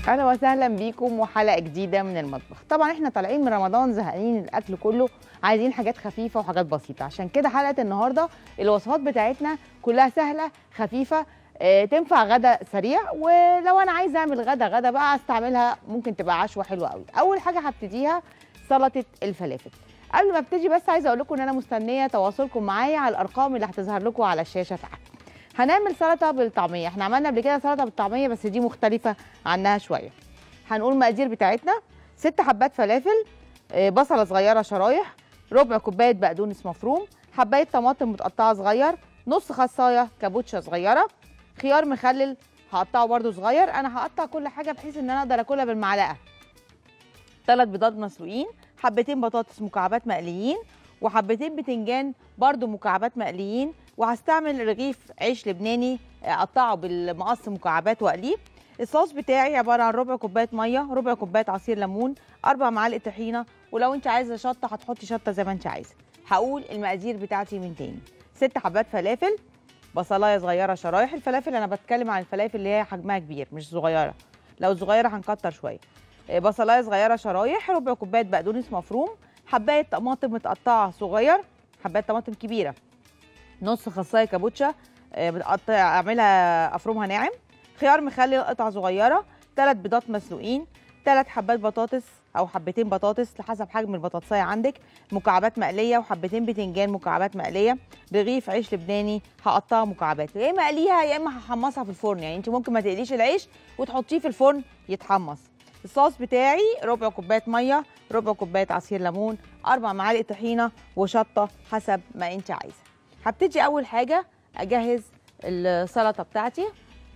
اهلا وسهلا بيكم وحلقه جديده من المطبخ طبعا احنا طالعين من رمضان زهقانين الاكل كله عايزين حاجات خفيفه وحاجات بسيطه عشان كده حلقه النهارده الوصفات بتاعتنا كلها سهله خفيفه آه، تنفع غدا سريع ولو انا عايزه اعمل غدا غدا بقى استعملها ممكن تبقى عشوه حلوه قوي اول حاجه هبتديها سلطه الفلافل قبل ما ابتدي بس عايزه اقول لكم ان انا مستنيه تواصلكم معايا على الارقام اللي هتظهر لكم على الشاشه تحت هنعمل سلطه بالطعميه احنا عملنا قبل كده سلطه بالطعميه بس دي مختلفه عنها شويه هنقول المقادير بتاعتنا ست حبات فلافل آه، بصله صغيره شرايح ربع كوبايه بقدونس مفروم حبايه طماطم متقطعه صغير نص خصايه كابوتشا صغيره خيار مخلل هقطعه برده صغير انا هقطع كل حاجه بحيث ان انا اقدر اكلها بالمعلقه ثلاث بيضات مسلوقين حبتين بطاطس مكعبات مقليين وحبتين بتنجان برده مكعبات مقليين وهستعمل رغيف عيش لبناني اقطعه بالمقص مكعبات واقليه الصوص بتاعي عباره عن ربع كوبايه ميه ربع كوبايه عصير ليمون اربع معالق طحينه ولو انت عايزه شطه هتحطي شطه زي ما انت عايزه هقول المقادير بتاعتي من تاني ست حبات فلافل بصلايه صغيره شرايح الفلافل انا بتكلم عن الفلافل اللي هي حجمها كبير مش صغيره لو صغيره هنكتر شويه آه، بصلايه صغيره شرايح ربع كوبايه بقدونس مفروم حبايه طماطم متقطعه صغير حبايه طماطم كبيره نص خصايه كابوتشا آه، بتقطع اعملها افرمها ناعم خيار مخلل قطع صغيره ثلاث بيضات مسلوقين ثلاث حبات بطاطس او حبتين بطاطس لحسب حجم البطاطسايه عندك مكعبات مقليه وحبتين بتنجان مكعبات مقليه رغيف عيش لبناني هقطعه مكعبات يا اما اقليها يا اما هحمصها في الفرن يعني انت ممكن ما تقليش العيش وتحطيه في الفرن يتحمص الصوص بتاعي ربع كوبايه ميه ربع كوبايه عصير ليمون اربع معالق طحينه وشطه حسب ما انت عايزه هبتدي اول حاجه اجهز السلطه بتاعتي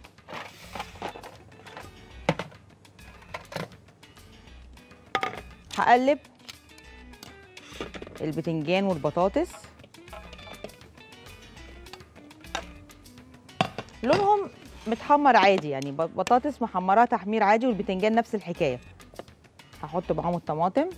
هقلب البتنجان والبطاطس لونهم متحمر عادي يعني ب- بطاطس محمرة تحمير عادي والبتنجان نفس الحكاية هحط معاهم الطماطم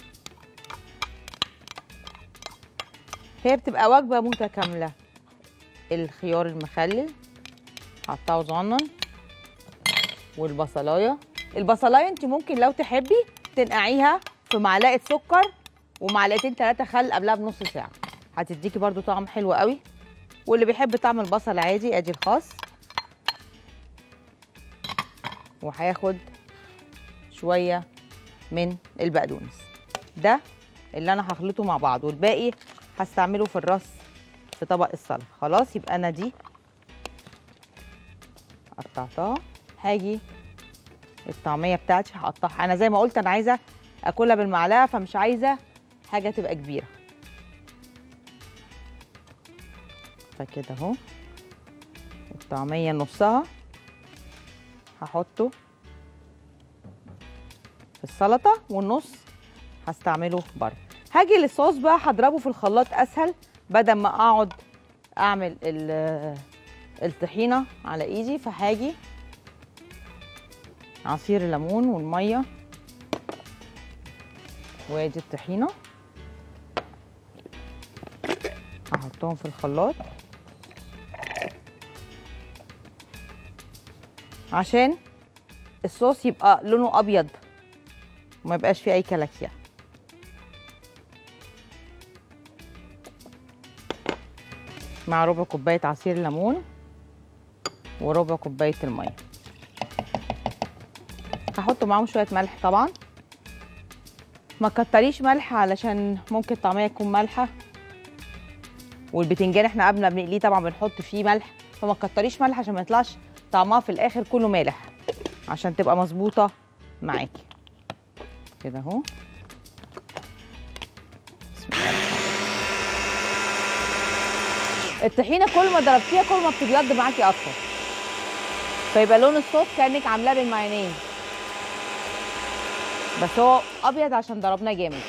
هي بتبقى وجبة متكاملة الخيار المخلل هقطعه صغنن والبصلايه البصلايه انت ممكن لو تحبي تنقعيها في معلقه سكر ومعلقتين ثلاثه خل قبلها بنص ساعه هتديكي برضو طعم حلو قوي واللي بيحب طعم البصل عادي ادي الخاص وهياخد شويه من البقدونس ده اللي انا هخلطه مع بعض والباقي هستعمله في الرص في طبق السلطه خلاص يبقى انا دي قطعتها هاجي الطعميه بتاعتي هقطعها انا زي ما قلت انا عايزه اكلها بالمعلقه فمش عايزه حاجه تبقى كبيره فكده اهو الطعميه نصها هحطه في السلطه والنص هستعمله بره هاجي للصوص بقى هضربه في الخلاط اسهل بدل ما اقعد اعمل ال- الطحينه على ايدي فهاجي عصير الليمون والميه وادي الطحينه هحطهم في الخلاط عشان الصوص يبقى لونه ابيض وما يبقاش فيه اي كلاكيع مع ربع كوبايه عصير ليمون وربع كوبايه الميه هحط معاهم شويه ملح طبعا ما كتريش ملح علشان ممكن الطعميه تكون مالحه والبتنجان احنا قبل ما بنقليه طبعا بنحط فيه ملح فما تكتريش ملح عشان ما يطلعش طعمها في الاخر كله مالح عشان تبقى مظبوطه معاكي كده اهو بسم الله الرحمن الرحيم. الطحينه كل ما ضربتيها كل ما بتبيض معاكي اكتر فيبقى لون الصوص كانك عاملاه بالمايونيز بس هو ابيض عشان ضربناه جامد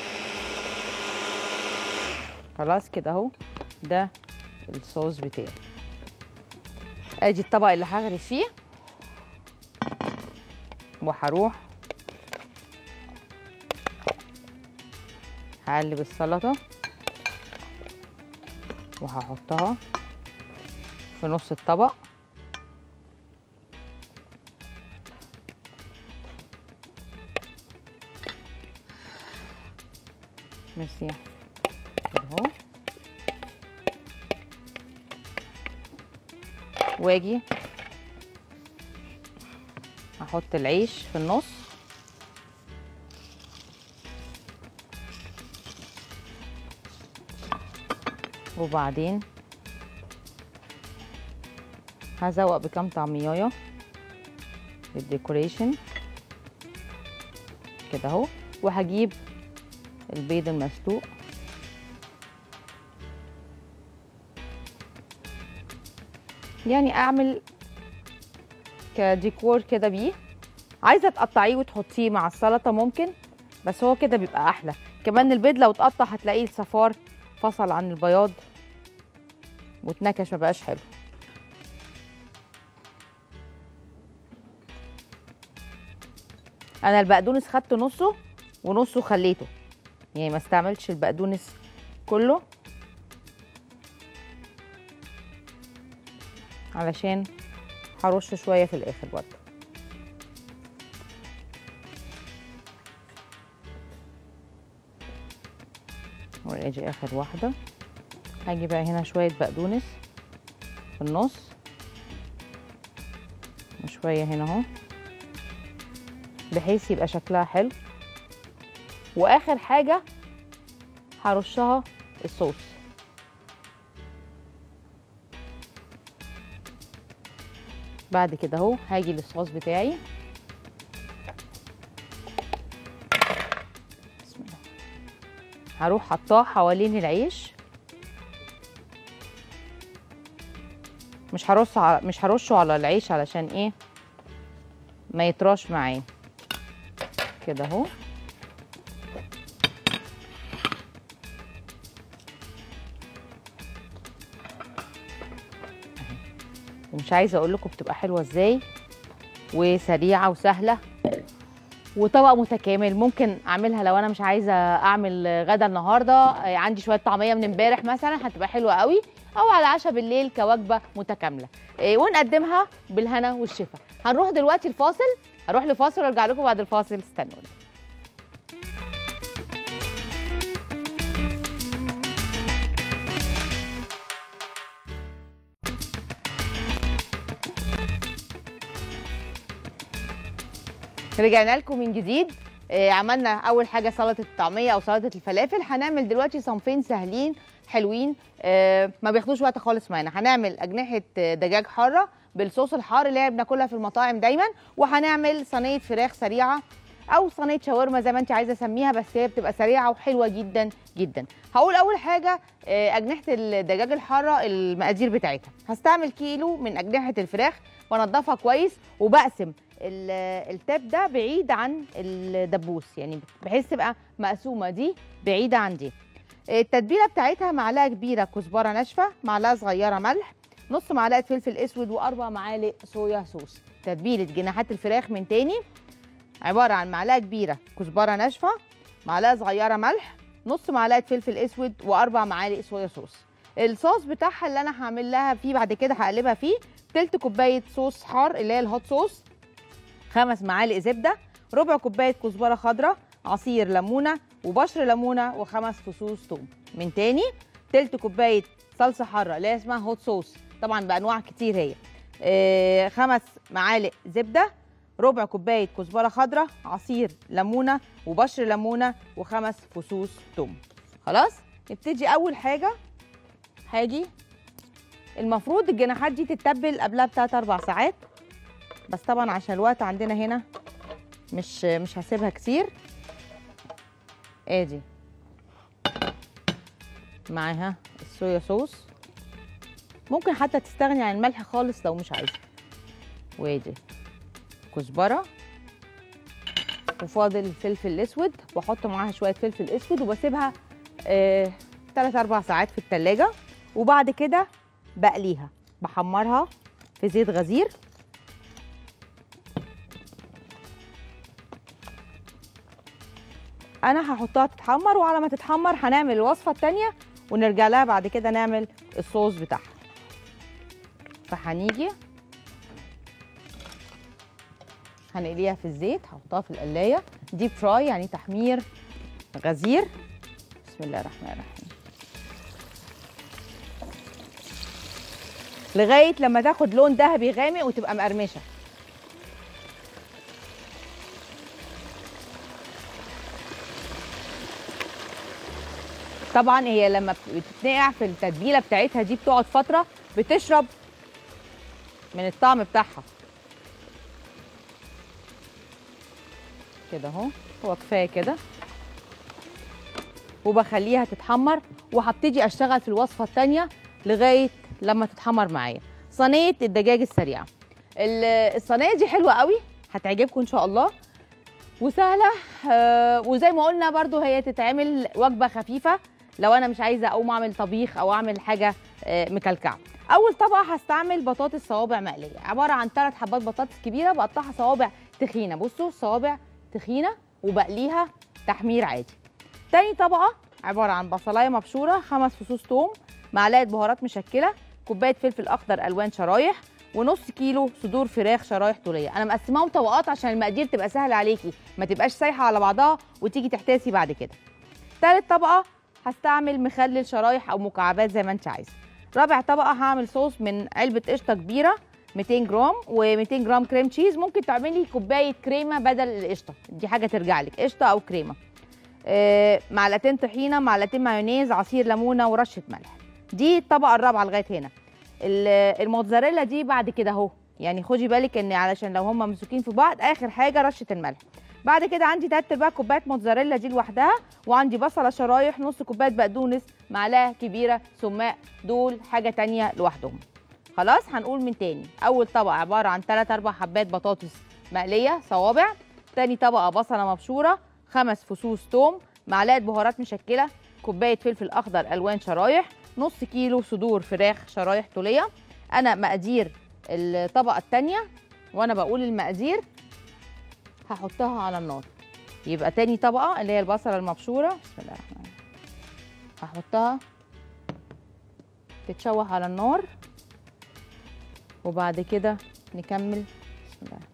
خلاص كده اهو ده الصوص بتاعي ادي الطبق اللي هغرف فيه وهروح هقلب السلطه وهحطها في نص الطبق ميرسي كده اهو واجي احط العيش في النص وبعدين هزوق بكام طعميايه للديكوريشن كده اهو وهجيب البيض المسلوق يعني اعمل كديكور كده بيه عايزه تقطعيه وتحطيه مع السلطه ممكن بس هو كده بيبقى احلى كمان البيض لو اتقطع هتلاقيه الصفار فصل عن البياض واتنكش مبقاش حلو انا البقدونس خدت نصه ونصه خليته يعني ما استعملتش البقدونس كله علشان هرش شويه في الاخر برضه واجي اخر واحده هاجي بقى هنا شويه بقدونس في النص وشويه هنا اهو بحيث يبقى شكلها حلو واخر حاجه هرشها الصوص بعد كده اهو هاجي للصوص بتاعي بسم الله هروح حطاه حوالين العيش مش هرص على مش هرشه على العيش علشان ايه ما يطراش معايا كده اهو ومش عايزه اقول لكم بتبقى حلوه ازاي وسريعه وسهله وطبق متكامل ممكن اعملها لو انا مش عايزه اعمل غدا النهارده آه، عندي شويه طعميه من امبارح مثلا هتبقى حلوه قوي او على العشاء بالليل كوجبه متكامله آه، ونقدمها بالهنا والشفا هنروح دلوقتي الفاصل هروح لفاصل وارجع لكم بعد الفاصل استنونا رجعنا لكم من جديد آه، عملنا اول حاجه سلطه الطعميه او سلطه الفلافل هنعمل دلوقتي صنفين سهلين حلوين آه، ما بياخدوش وقت خالص معانا هنعمل اجنحه آه، دجاج حاره بالصوص الحار اللي هي بناكلها في المطاعم دايما وهنعمل صينيه فراخ سريعه او صينيه شاورما زي ما انت عايزه اسميها بس هي بتبقى سريعه وحلوه جدا جدا هقول اول حاجه آه، اجنحه الدجاج الحاره المقادير بتاعتها هستعمل كيلو من اجنحه الفراخ بنضفها كويس وبقسم ال- التاب ده بعيد عن الدبوس يعني بحيث تبقى مقسومه دي بعيده عن دي التتبيله بتاعتها معلقه كبيره كزبره ناشفه معلقه صغيره ملح نص معلقه فلفل اسود واربع معالق صويا صوص تتبيله جناحات الفراخ من تاني عباره عن معلقه كبيره كزبره ناشفه معلقه صغيره ملح نص معلقه فلفل اسود واربع معالق صويا صوص الصوص بتاعها اللي انا هعمل لها فيه بعد كده هقلبها فيه تلت كوبايه صوص حار اللي هي الهوت صوص خمس معالق زبده ربع كوبايه كزبره خضراء عصير ليمونه وبشر ليمونه وخمس فصوص ثوم من تاني تلت كوبايه صلصه حاره اللي هي اسمها هوت صوص طبعا بانواع كتير هي آه خمس معالق زبده ربع كوبايه كزبره خضراء عصير ليمونه وبشر ليمونه وخمس فصوص ثوم خلاص نبتدي اول حاجه هاجي المفروض الجناحات دي تتبل قبلها بتلات اربع ساعات بس طبعا عشان الوقت عندنا هنا مش مش هسيبها كتير ادي معاها الصويا صوص ممكن حتى تستغني عن الملح خالص لو مش عايزه وادي كزبره وفاضل الفلفل الاسود واحط معاها شويه فلفل اسود وبسيبها آه 3 4 ساعات في التلاجة وبعد كده بقليها بحمرها في زيت غزير انا هحطها تتحمر وعلى ما تتحمر هنعمل الوصفه التانية ونرجع لها بعد كده نعمل الصوص بتاعها فهنيجي هنقليها في الزيت هحطها في القلايه ديب فراي يعني تحمير غزير بسم بسم الله الرحمن الرحيم لغايه لما تاخد لون ذهبي غامق وتبقى مقرمشه طبعا هي لما بتتنقع في التتبيله بتاعتها دي بتقعد فتره بتشرب من الطعم بتاعها كده اهو هو كفايه كده وبخليها تتحمر وهبتدي اشتغل في الوصفه الثانيه لغايه لما تتحمر معايا صينيه الدجاج السريعه ال- الصينيه دي حلوه قوي هتعجبكم ان شاء الله وسهله آه، وزي ما قلنا برضو هي تتعمل وجبه خفيفه لو انا مش عايزه اقوم اعمل طبيخ او اعمل حاجه آه، مكلكعه اول طبقه هستعمل بطاطس صوابع مقليه عباره عن ثلاث حبات بطاطس كبيره بقطعها صوابع تخينه بصوا صوابع تخينه وبقليها تحمير عادي تاني طبقه عباره عن بصلايه مبشوره خمس فصوص توم معلقه بهارات مشكله كوبايه فلفل اخضر الوان شرايح ونص كيلو صدور فراخ شرايح طوليه انا مقسماهم طبقات عشان المقادير تبقى سهله عليكي ما تبقاش سايحه على بعضها وتيجي تحتاسي بعد كده تالت طبقه هستعمل مخلل شرايح او مكعبات زي ما انت عايزه رابع طبقه هعمل صوص من علبه قشطه كبيره 200 جرام و200 جرام كريم تشيز ممكن تعملي كوبايه كريمه بدل القشطه دي حاجه ترجع لك قشطه او كريمه آه، معلقتين طحينه معلقتين مايونيز عصير ليمونه ورشه ملح دي الطبقه الرابعه لغايه هنا ال- الموتزاريلا دي بعد كده اهو يعني خدي بالك ان علشان لو هم ممسوكين في بعض اخر حاجه رشه الملح بعد كده عندي تلات ارباع كوبايه موتزاريلا دي لوحدها وعندي بصله شرايح نص كوبايه بقدونس معلقه كبيره سماق دول حاجه تانية لوحدهم خلاص هنقول من تاني اول طبقه عباره عن 3 4 حبات بطاطس مقليه صوابع تاني طبقه بصله مبشوره خمس فصوص توم معلقه بهارات مشكله كوبايه فلفل اخضر الوان شرايح نص كيلو صدور فراخ شرايح طوليه انا مقادير الطبقه الثانيه وانا بقول المقادير هحطها على النار يبقى تاني طبقه اللي هي البصله المبشوره بسم الله الرحمن الرحيم هحطها تتشوح على النار وبعد كده نكمل بسم الله الرحمن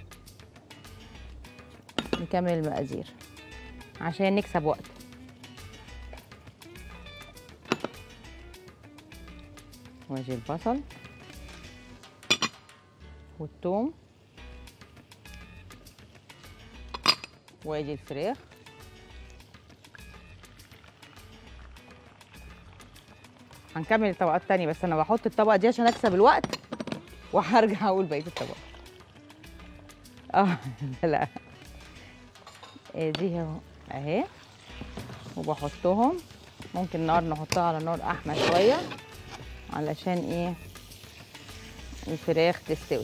الرحيم. نكمل المقادير عشان نكسب وقت وادي البصل والثوم وادي الفراخ هنكمل الطبقات التانية بس انا بحط الطبقة دي عشان اكسب الوقت وهرجع اقول بقية الطبقات اه لا إيه دي اهو اهي وبحطهم ممكن نار نحطها على نار احمر شويه علشان ايه الفراخ تستوي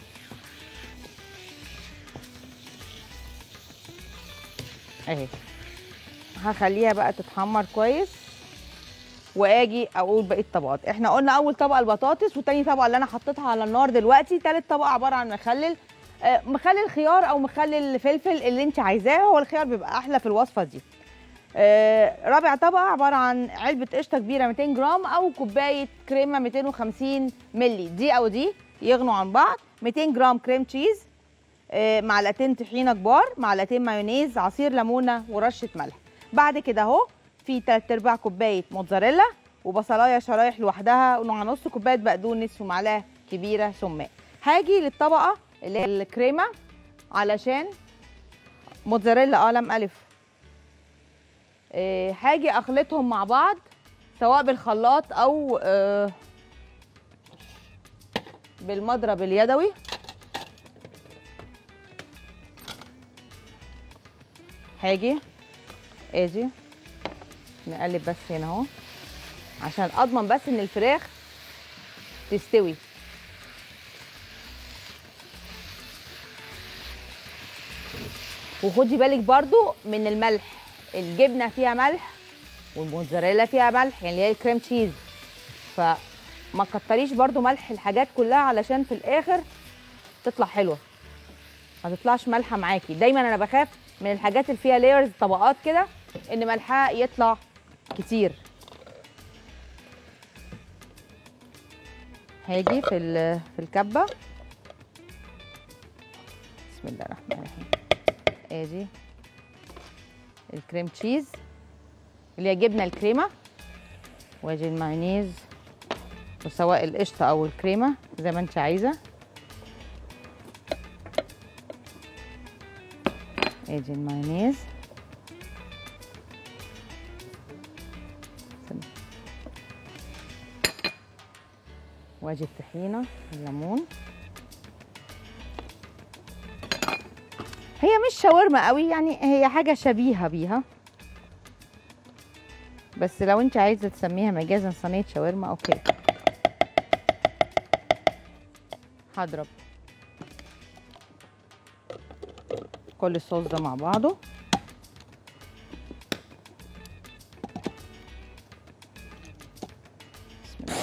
اهي هخليها بقى تتحمر كويس واجي اقول بقيه الطبقات احنا قلنا اول طبقه البطاطس وتاني طبقه اللي انا حطيتها على النار دلوقتي تالت طبقه عباره عن مخلل آه، مخلل خيار او مخلل فلفل اللي انت عايزاه هو الخيار بيبقى احلى في الوصفه دي آه، رابع طبقه عباره عن علبه قشطه كبيره 200 جرام او كوبايه كريمه 250 مللي دي او دي يغنوا عن بعض 200 جرام كريم تشيز آه، معلقتين طحينه كبار معلقتين مايونيز عصير ليمونه ورشه ملح بعد كده اهو في تلات ارباع كوبايه موتزاريلا وبصلايه شرايح لوحدها ونوع نص كوبايه بقدونس ومعلقه كبيره سماق هاجي للطبقه اللي هي الكريمه علشان موتزاريلا اه لم الف آه، هاجي اخلطهم مع بعض سواء بالخلاط او آه، بالمضرب اليدوي هاجي ادي نقلب بس هنا اهو عشان اضمن بس ان الفراخ تستوي وخدي بالك برضو من الملح الجبنه فيها ملح والموتزاريلا فيها ملح يعني اللي هي الكريم تشيز فما تكتريش برضو ملح الحاجات كلها علشان في الاخر تطلع حلوه ما تطلعش مالحه معاكي دايما انا بخاف من الحاجات اللي فيها لايرز طبقات كده ان ملحها يطلع كتير هاجي في ال- في الكبه بسم الله الرحمن الرحيم ادي الكريم تشيز اللي هي جبنه الكريمه وادي المايونيز وسواء القشطه او الكريمه زي ما انت عايزه ادي المايونيز وادي الطحينه الليمون هي مش شاورما قوي يعني هي حاجه شبيهه بيها بس لو انت عايزه تسميها مجازا صينيه شاورما اوكي هضرب كل الصوص ده مع بعضه بسم الله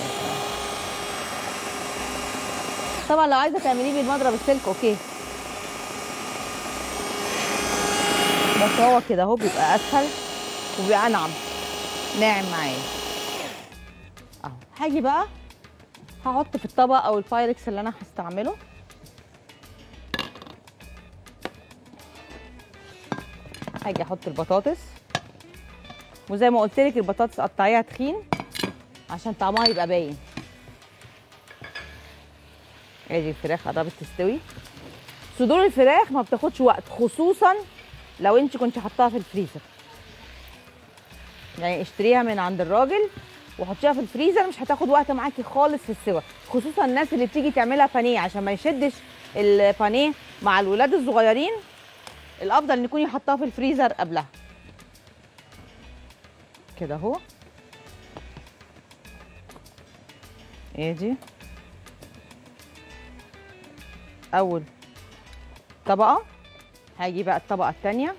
طبعا لو عايزه تعمليه بالمضرب السلك اوكي بس هو كده اهو بيبقى اسهل وبيبقى انعم ناعم معايا اهو هاجي بقى هحط في الطبق او البايركس اللي انا هستعمله هاجي احط البطاطس وزي ما قلت لك البطاطس قطعيها تخين عشان طعمها يبقى باين ادي الفراخ قربت تستوي صدور الفراخ ما بتاخدش وقت خصوصا لو انت كنت حطاها في الفريزر يعني اشتريها من عند الراجل وحطيها في الفريزر مش هتاخد وقت معاكي خالص في السوا خصوصا الناس اللي بتيجي تعملها بانيه عشان ما يشدش البانيه مع الولاد الصغيرين الافضل ان يكوني حطاها في الفريزر قبلها كده اهو ادي اول طبقه هاجي بقى الطبقه الثانيه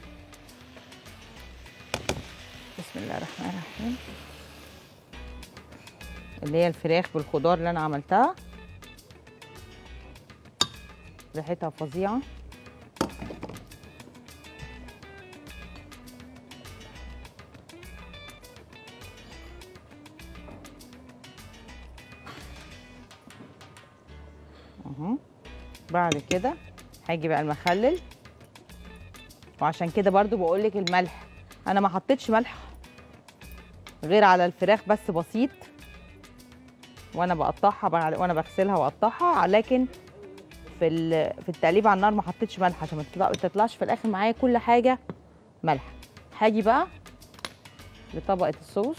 بسم الله الرحمن الرحيم اللي هي الفراخ بالخضار اللي انا عملتها ريحتها فظيعه اهو بعد كده هاجي بقى المخلل وعشان كده برضو بقول لك الملح انا ما حطيتش ملح غير على الفراخ بس بسيط وانا بقطعها بعد- وانا بغسلها واقطعها لكن في ال- في التقليب على النار ما حطيتش ملح عشان ما تطلع- ما تطلعش في الاخر معايا كل حاجه ملح هاجي بقى لطبقه الصوص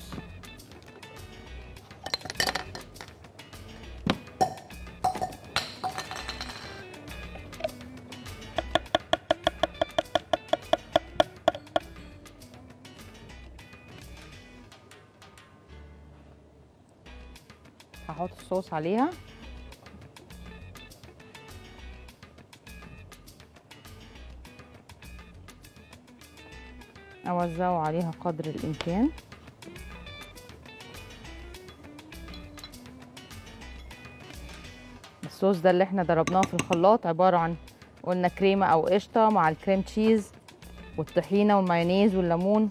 هحط الصوص عليها اوزعه عليها قدر الامكان الصوص ده اللي احنا ضربناه في الخلاط عبارة عن قلنا كريمة او قشطة مع الكريم تشيز والطحينة والمايونيز والليمون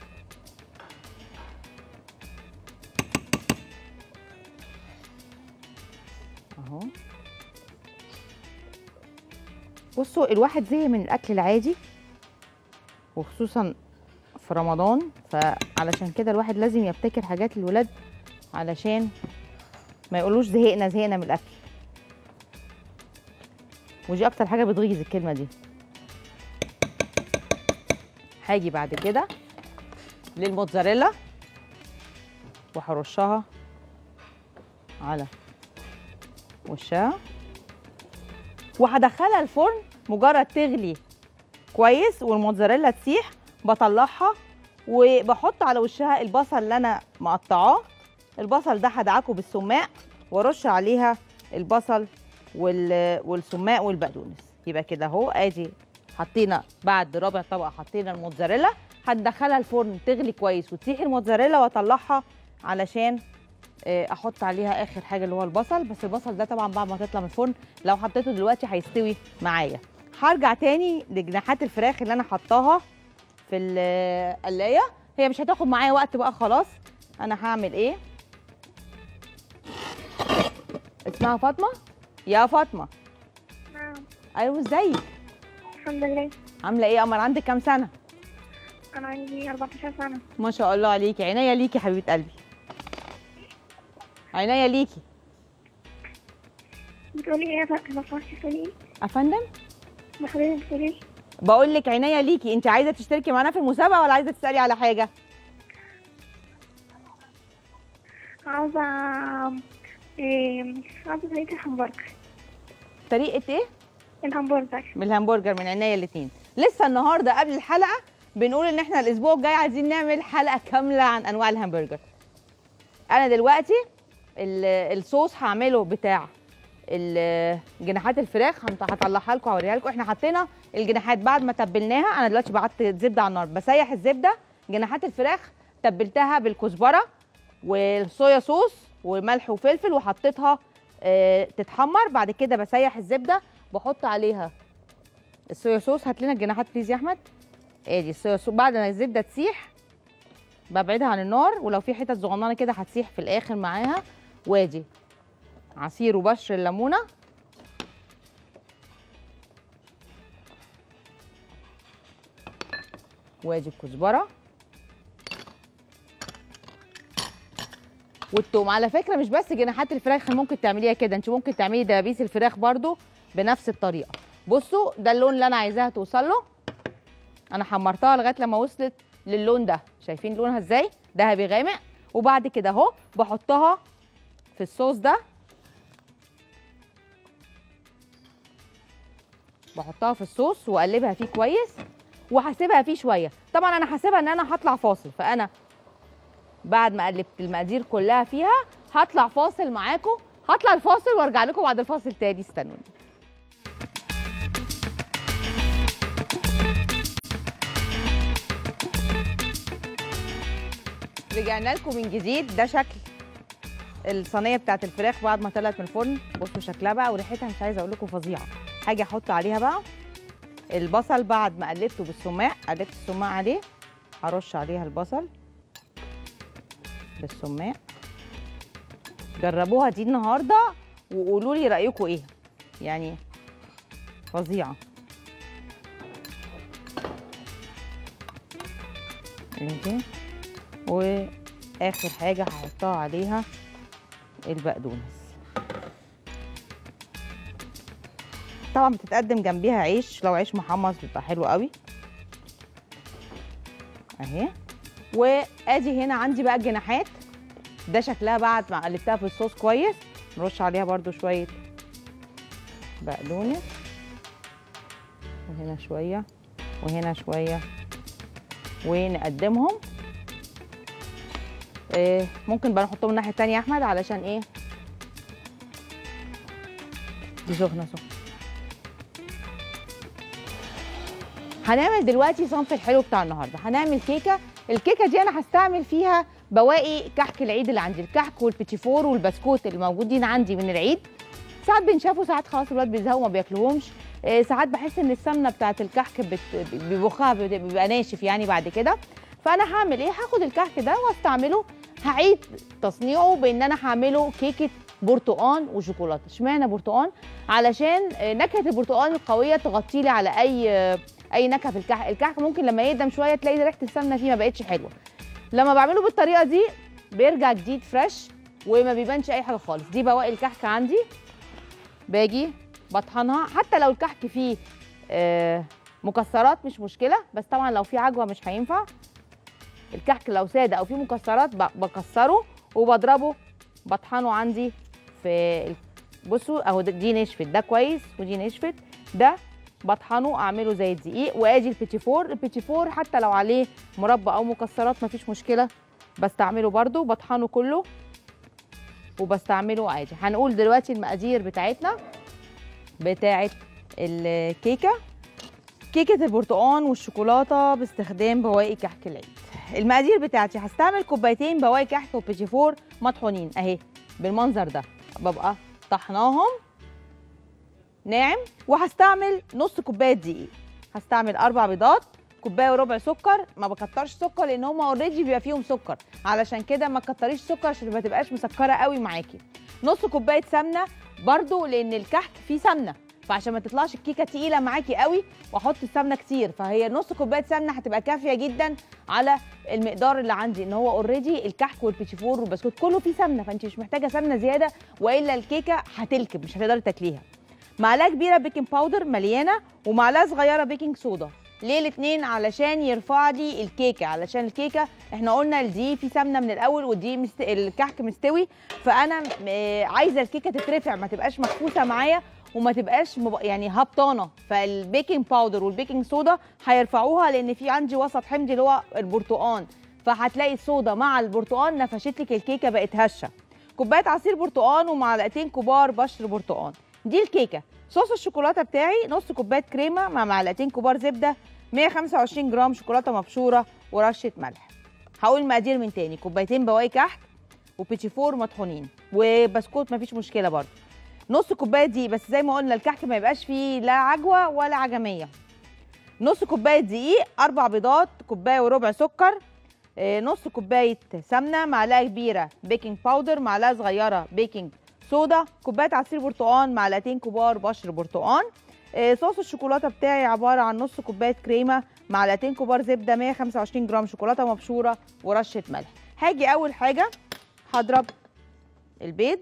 اهو بصوا الواحد زهق من الاكل العادي وخصوصا في رمضان فعلشان كده الواحد لازم يبتكر حاجات للولاد علشان ما يقولوش زهقنا زهقنا من الاكل ودي اكتر حاجه بتغيظ الكلمه دي هاجي بعد كده للموتزاريلا وهرشها على وشها وهدخلها الفرن مجرد تغلي كويس والموتزاريلا تسيح بطلعها وبحط على وشها البصل اللي انا مقطعاه البصل ده هدعكه بالسماق وارش عليها البصل وال... والسماق والبقدونس يبقى كده اهو ادي حطينا بعد ربع طبقه حطينا الموتزاريلا هندخلها الفرن تغلي كويس وتسيح الموتزاريلا واطلعها علشان آه، احط عليها اخر حاجه اللي هو البصل بس البصل ده طبعا بعد ما تطلع من الفرن لو حطيته دلوقتي هيستوي معايا هرجع تاني لجناحات الفراخ اللي انا حطاها في القلايه هي مش هتاخد معايا وقت بقى خلاص انا هعمل ايه اسمها فاطمه يا فاطمه نعم ايوه ازيك الحمد لله عامله ايه يا قمر عندك كام سنه أنا عندي 14 سنة ما شاء الله عليكي عينيا ليكي حبيبه قلبي عينيا ليكي بتقولي إيه يا ف- ما فهمتش بتقولي إيه؟ افندم بحضرتك بتقولي إيه؟ بقول لك عينيا ليكي انت عايزه تشتركي معانا في المسابقه ولا عايزه تسالي على حاجه عاوزة إيه عاوزة طريقة الهمبرجر طريقه ايه الهمبرجر من الهمبرجر من عينيا الاثنين لسه النهارده قبل الحلقه بنقول ان احنا الاسبوع الجاي عايزين نعمل حلقه كامله عن انواع الهمبرجر انا دلوقتي ال- الصوص هعمله بتاع ال- جناحات الفراخ هنط- هطلعها لكم هوريها لكم احنا حطينا الجناحات بعد ما تبلناها انا دلوقتي بعت زبده على النار بسيح الزبده جناحات الفراخ تبلتها بالكزبره والصويا صوص وملح وفلفل وحطيتها آه، تتحمر بعد كده بسيح الزبده بحط عليها الصويا صوص هات لنا الجناحات بليز يا احمد ادي الصويا صوص بعد ما الزبده تسيح ببعدها عن النار ولو في حتت صغننه كده هتسيح في الاخر معاها وادي عصير وبشر الليمونه وادي الكزبره والثوم على فكره مش بس جناحات الفراخ ممكن تعمليها كده انت ممكن تعملي دبابيس الفراخ برضو بنفس الطريقه بصوا ده اللون اللي انا عايزاها توصل له انا حمرتها لغايه لما وصلت للون ده شايفين لونها ازاي ذهبي غامق وبعد كده اهو بحطها في الصوص ده بحطها في الصوص واقلبها فيه كويس وهسيبها فيه شويه طبعا انا هسيبها ان انا هطلع فاصل فانا بعد ما قلبت المقادير كلها فيها هطلع فاصل معاكم هطلع الفاصل وارجع لكم بعد الفاصل تاني استنوني رجعنا لكم من جديد ده شكل الصينيه بتاعت الفراخ بعد ما طلعت من الفرن بصوا شكلها بقى وريحتها مش عايزه اقول لكم فظيعه حاجه احط عليها بقى البصل بعد ما قلبته بالسماق قلبت السماق عليه هرش عليها البصل بالسماق جربوها دي النهارده وقولوا لي رايكم ايه يعني فظيعه دي واخر حاجه هحطها عليها البقدونس طبعا بتتقدم جنبيها عيش لو عيش محمص بيبقى حلو قوي اهي وادي هنا عندي بقى الجناحات ده شكلها بعد ما قلبتها في الصوص كويس نرش عليها برده شويه بقدونس وهنا شويه وهنا شويه ونقدمهم إيه ممكن بقى نحطهم الناحيه التانية يا احمد علشان ايه دي سخنه سخنه هنعمل دلوقتي صنف الحلو بتاع النهارده هنعمل كيكه الكيكه دي انا هستعمل فيها بواقي كحك العيد اللي عندي الكحك والبيتيفور والبسكوت اللي موجودين عندي من العيد ساعات بنشافوا ساعات خلاص الولاد بيزهقوا ما بياكلوهمش إيه ساعات بحس ان السمنه بتاعت الكحك بت- بيبخها بيبقى ناشف يعني بعد كده فانا هعمل ايه هاخد الكحك ده واستعمله هعيد تصنيعه بان انا هعمله كيكه برتقان وشوكولاته اشمعنى برتقان علشان آه، نكهه البرتقان القويه تغطي لي على اي آه، اي نكهه في الكحك الكحك ممكن لما يقدم شويه تلاقي ريحه السمنه فيه ما بقتش حلوه لما بعمله بالطريقه دي بيرجع جديد فريش وما بيبانش اي حاجه خالص دي بواقي الكحك عندي باجي بطحنها حتى لو الكحك فيه آه، مكسرات مش مشكله بس طبعا لو في عجوه مش هينفع الكحك لو ساده او فيه مكسرات ب- بكسره وبضربه بطحنه عندي في ال- بصوا اهو ده- دي نشفت ده كويس ودي نشفت ده بطحنه اعمله زي الدقيق وادي البيتيفور البيتيفور حتى لو عليه مربى او مكسرات مفيش مشكله بستعمله برده بطحنه كله وبستعمله عادي هنقول دلوقتي المقادير بتاعتنا بتاعت الكيكه كيكه البرتقال والشوكولاته باستخدام بواقي كحك العيد المقادير بتاعتي هستعمل كوبايتين بواقي كحك وبيتيفور مطحونين اهي بالمنظر ده ببقى طحناهم ناعم وهستعمل نص كوبايه دقيق هستعمل اربع بيضات كوبايه وربع سكر ما بكترش سكر لان هم اوريدي بيبقى فيهم سكر علشان كده ما تكتريش سكر عشان ما تبقاش مسكره قوي معاكي نص كوبايه سمنه برضو لان الكحك فيه سمنه فعشان ما تطلعش الكيكه تقيله معاكي قوي واحط السمنه كتير فهي نص كوبايه سمنه هتبقى كافيه جدا على المقدار اللي عندي ان هو اوريدي الكحك والبيتشيفور والبسكوت كله فيه سمنه فانت مش محتاجه سمنه زياده والا الكيكه هتلكم مش هتقدري تاكليها معلقه كبيره بيكنج باودر مليانه ومعلقه صغيره بيكنج صودا ليه الاثنين علشان يرفع لي الكيكه علشان الكيكه احنا قلنا دي في سمنه من الاول ودي مست... الكحك مستوي فانا م- عايزه الكيكه تترفع ما تبقاش مخفوسه معايا وما تبقاش مب... يعني هبطانه فالبيكنج باودر والبيكنج صودا هيرفعوها لان في عندي وسط حمضي اللي هو البرتقان فهتلاقي الصودا مع البرتقان نفشت لك الكيكه بقت هشه كوبايه عصير برتقان ومعلقتين كبار بشر برتقان دي الكيكه صوص الشوكولاته بتاعي نص كوبايه كريمه مع معلقتين كبار زبده 125 جرام شوكولاته مبشوره ورشه ملح هقول المقادير من تاني كوبايتين بواقي كحك وبيتشيفور مطحونين وبسكوت مفيش مشكله برضه نص كوبايه دي بس زي ما قلنا الكحك ما يبقاش فيه لا عجوه ولا عجميه نص كوبايه دقيق اربع بيضات كوبايه وربع سكر آه، نص كوبايه سمنه معلقه كبيره بيكنج باودر معلقه صغيره بيكنج صودا كوبايه عصير برتقان معلقتين كبار بشر برتقان آه، صوص الشوكولاته بتاعي عباره عن نص كوبايه كريمه معلقتين كبار زبده 125 جرام شوكولاته مبشوره ورشه ملح هاجي اول حاجه هضرب البيض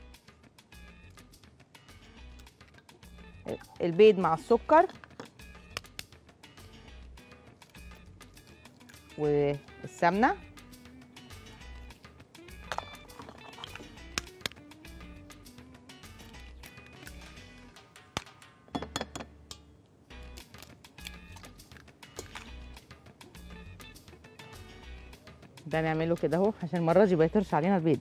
البيض مع السكر والسمنه ده نعمله كده اهو عشان المره دي ما يطرش علينا البيض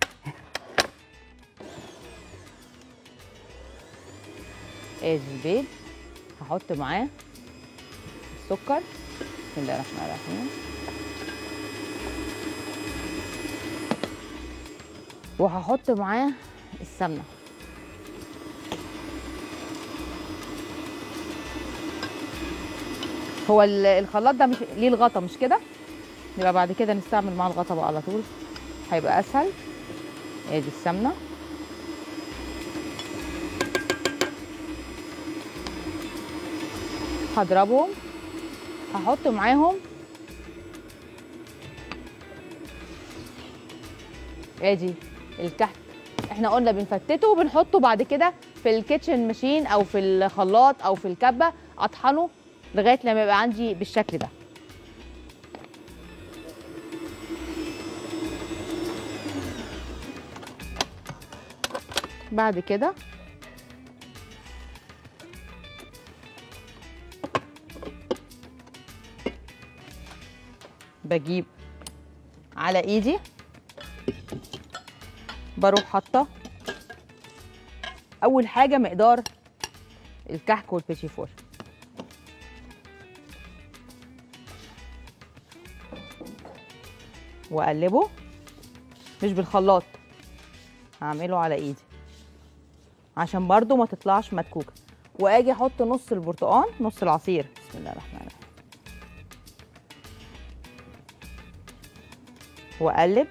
ادي البيض هحط معاه السكر بسم الله الرحمن الرحيم وهحط معاه السمنه هو ال- الخلاط ده مش ليه الغطا مش كده يبقى بعد كده نستعمل معاه الغطا بقى على طول هيبقى اسهل ادي السمنه هضربهم هحط معاهم ادي الكحك احنا قلنا بنفتته وبنحطه بعد كده في الكيتشن ماشين او في الخلاط او في الكبه اطحنه لغايه لما يبقى عندي بالشكل ده بعد كده بجيب على ايدي بروح حاطه اول حاجه مقدار الكحك والبيتشيفور واقلبه مش بالخلاط هعمله على ايدي عشان برضو ما تطلعش مدكوكه واجي احط نص البرتقال نص العصير بسم الله الرحمن الرحيم واقلب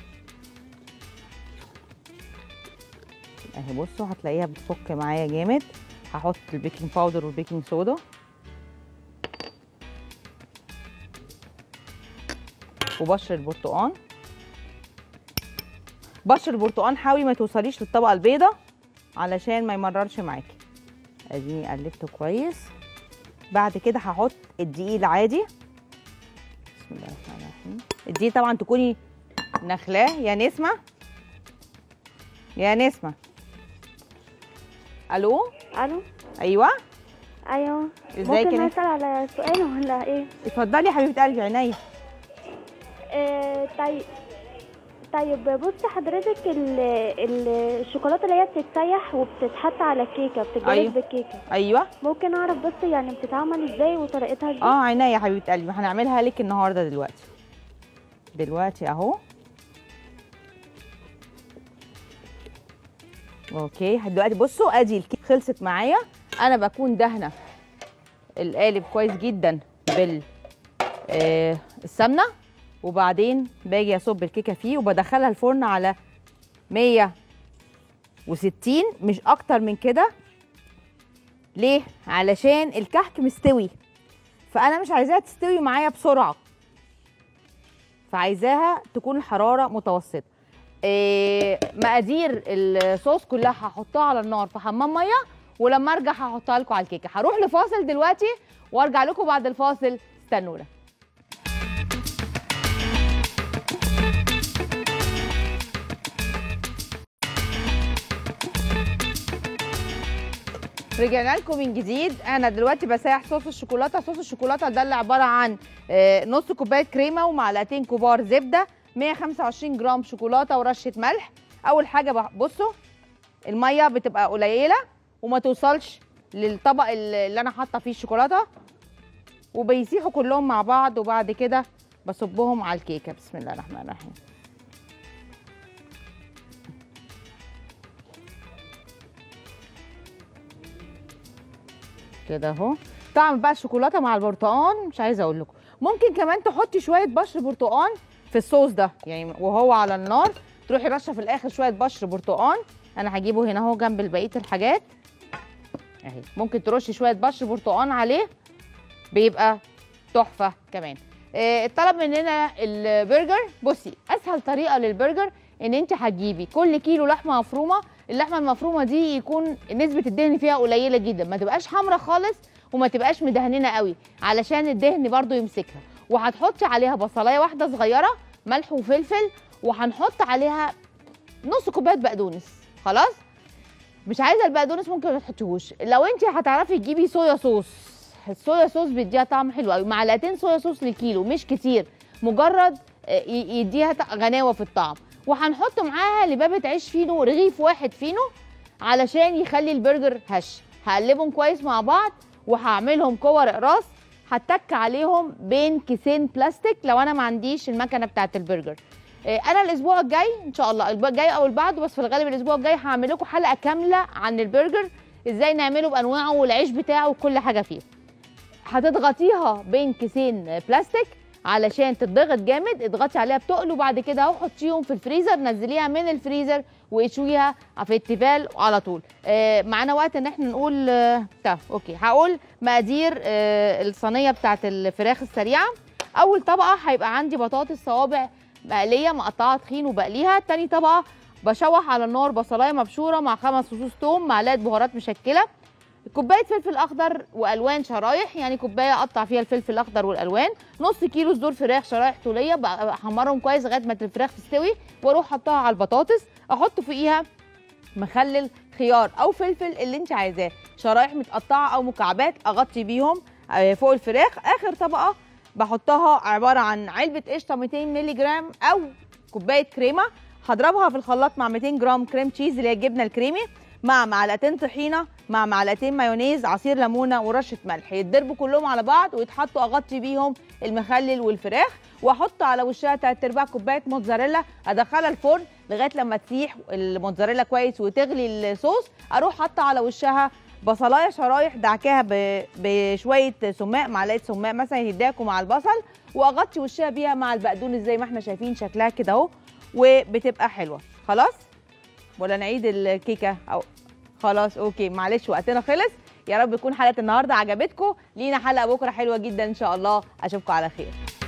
اهي بصوا هتلاقيها بتفك معايا جامد هحط البيكنج باودر والبيكنج صودا وبشر البرتقال بشر البرتقال حاولي ما توصليش للطبقه البيضاء علشان ما يمررش معاكي اديني قلبته كويس بعد كده هحط الدقيق العادي بسم الله الرحمن الرحيم الدقيق طبعا تكوني نخلاه يا نسمه يا نسمه الو الو ايوه ايوه ازيك ممكن يا اسال على سؤال ولا ايه اتفضلي يا حبيبه قلبي عينيا آه طيب طيب بصي حضرتك ال- ال- الشوكولاته اللي هي بتتسيح وبتتحط على الكيكه بتتجرس أيوة. بالكيكه ايوه ممكن اعرف بس يعني بتتعمل ازاي وطريقتها ازاي اه عينيا يا حبيبه قلبي هنعملها لك النهارده دلوقتي دلوقتي اهو اوكي دلوقتي بصوا ادي الكيك خلصت معايا انا بكون دهنه القالب كويس جدا بال آه السمنه وبعدين باجي اصب الكيكه فيه وبدخلها الفرن على 160 مش اكتر من كده ليه علشان الكحك مستوي فانا مش عايزاها تستوي معايا بسرعه فعايزاها تكون الحراره متوسطه إيه مقادير الصوص كلها هحطها على النار في حمام ميه ولما ارجع هحطها لكم على الكيكه هروح لفاصل دلوقتي وارجع لكم بعد الفاصل استنونا رجعنا لكم من جديد انا دلوقتي بسيح صوص الشوكولاته صوص الشوكولاته ده اللي عباره عن آه، نص كوبايه كريمه ومعلقتين كبار زبده 125 جرام شوكولاته ورشه ملح اول حاجه بح- بصوا الميه بتبقى قليله وما توصلش للطبق اللي اللي انا حاطه فيه الشوكولاته وبيسيحوا كلهم مع بعض وبعد كده بصبهم على الكيكه بسم الله الرحمن الرحيم كده اهو طعم بقى الشوكولاته مع البرتقال مش عايزه اقول لكم ممكن كمان تحطي شويه بشر برتقال في الصوص ده يعني وهو على النار تروحي رشه في الاخر شويه بشر برتقال انا هجيبه هنا اهو جنب بقيه الحاجات اهي ممكن ترشي شويه بشر برتقال عليه بيبقى تحفه كمان آه، الطلب مننا البرجر بصي اسهل طريقه للبرجر ان انت هتجيبي كل كيلو لحمه مفرومه اللحمه المفرومه دي يكون نسبه الدهن فيها قليله جدا ما تبقاش حمرا خالص وما تبقاش مدهننه قوي علشان الدهن برضو يمسكها وهتحطي عليها بصلايه واحده صغيره ملح وفلفل وهنحط عليها نص كوبايه بقدونس خلاص مش عايزه البقدونس ممكن ما تحطيهوش لو انت هتعرفي تجيبي صويا صوص الصويا صوص بيديها طعم حلو قوي معلقتين صويا صوص للكيلو مش كتير مجرد آه، ي- يديها ط- غناوه في الطعم وهنحط معاها لبابه عيش فينو رغيف واحد فينو علشان يخلي البرجر هش هقلبهم كويس مع بعض وهعملهم كور اقراص هتك عليهم بين كيسين بلاستيك لو انا ما عنديش المكنه بتاعه البرجر آه، انا الاسبوع الجاي ان شاء الله الاسبوع الجاي او اللي بعده بس في الغالب الاسبوع الجاي هعمل لكم حلقه كامله عن البرجر ازاي نعمله بانواعه والعيش بتاعه وكل حاجه فيه هتضغطيها بين كيسين بلاستيك علشان تتضغط جامد اضغطي عليها بتقل وبعد كده اهو حطيهم في الفريزر نزليها من الفريزر واشويها في التيفال على طول آه معانا وقت ان احنا نقول آه طب اوكي هقول مقادير آه الصينيه بتاعت الفراخ السريعه اول طبقه هيبقى عندي بطاطس صوابع مقليه مقطعه تخين وبقليها تاني طبقه بشوح على النار بصلايه مبشوره مع خمس فصوص توم معلقه بهارات مشكله كوبايه فلفل اخضر والوان شرايح يعني كوبايه اقطع فيها الفلفل الاخضر والالوان نص كيلو صدور فراخ شرايح طوليه بحمرهم كويس لغايه ما الفراخ تستوي واروح حطها على البطاطس احط فوقيها مخلل خيار او فلفل اللي انت عايزاه شرايح متقطعه او مكعبات اغطي بيهم آه، فوق الفراخ اخر طبقه بحطها عباره عن علبه قشطه 200 مللي جرام او كوبايه كريمه هضربها في الخلاط مع 200 جرام كريم تشيز اللي هي الجبنه الكريمي مع معلقتين طحينه مع معلقتين مايونيز عصير ليمونه ورشه ملح يتضربوا كلهم على بعض ويتحطوا اغطي بيهم المخلل والفراخ واحط على وشها تلات ارباع كوبايه موتزاريلا ادخلها الفرن لغايه لما تسيح الموتزاريلا كويس وتغلي الصوص اروح حاطه على وشها بصلايه شرايح دعكاها ب- بشويه سماق معلقه سماق مثلا يداكوا مع البصل واغطي وشها بيها مع البقدونس زي ما احنا شايفين شكلها كده اهو وبتبقى حلوه خلاص ولا نعيد الكيكه او خلاص اوكي معلش وقتنا خلص يا رب تكون حلقه النهارده عجبتكم لينا حلقه بكره حلوه جدا ان شاء الله اشوفكم على خير